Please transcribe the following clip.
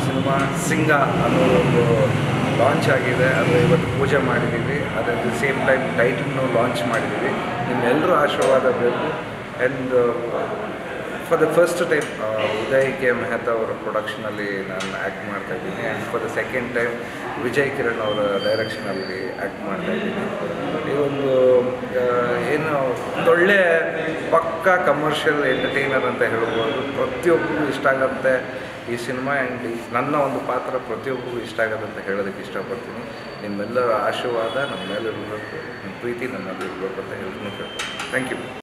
cinema ಸಿಂಗ ಅನ್ನೋ ಒಂದು launch ಆಗಿದೆ ಅದು ಇವತ್ತು ಪೂಜೆ ಮಾಡಿದ್ದೀವಿ ಅಟ್ ದ ಸೇಮ್ ಟೈಮ್ ಟೈಟಲ್ನು ಲಾಂಚ್ ಮಾಡಿದ್ದೀವಿ ನಿಮ್ಮೆಲ್ಲರೂ ಆಶೀರ್ವಾದ ಬೇಕು and for the first time Uday K Mehta ಅವರ ಪ್ರೊಡಕ್ಷನಲ್ಲಿ ನಾನು ಆ್ಯಕ್ಟ್ ಮಾಡ್ತಾ ಇದ್ದೀನಿ and for the second time Vijay Kiran ಅವರ ಡೈರೆಕ್ಷನಲ್ಲಿ ಆ್ಯಕ್ಟ್ ಮಾಡ್ತಾ ಇದ್ದೀನಿ ಈ ಒಂದು ಆ, ಏನು ಒಂದೊಳ್ಳೆ ಪಕ್ಕ ಕಮರ್ಷಿಯಲ್ ಎಂಟರ್ಟೈನರ್ ಅಂತ ಹೇಳ್ಬೋದು ಪ್ರತಿಯೊಬ್ಬರಿಗೂ ಇಷ್ಟ ಆಗುತ್ತೆ ಈ ಸಿನಿಮಾ ಆ್ಯಂಡ್ ನನ್ನ ಒಂದು ಪಾತ್ರ ಪ್ರತಿಯೊಬ್ಬರಿಗೂ ಇಷ್ಟ ಆಗುತ್ತೆ ಅಂತ ಹೇಳೋದಕ್ಕೆ ಇಷ್ಟಪಡ್ತೀನಿ ನಿಮ್ಮೆಲ್ಲರ ಆಶೀರ್ವಾದ ನಮ್ಮ ಮೇಲೆ ಇರಬೇಕು ನಿಮ್ಮ ಪ್ರೀತಿ ನಮ್ಮ ಮೇಲೆ ಇರಬೇಕು ಅಂತ ಹೇಳ್ತೀನಿ ಥ್ಯಾಂಕ್ ಯು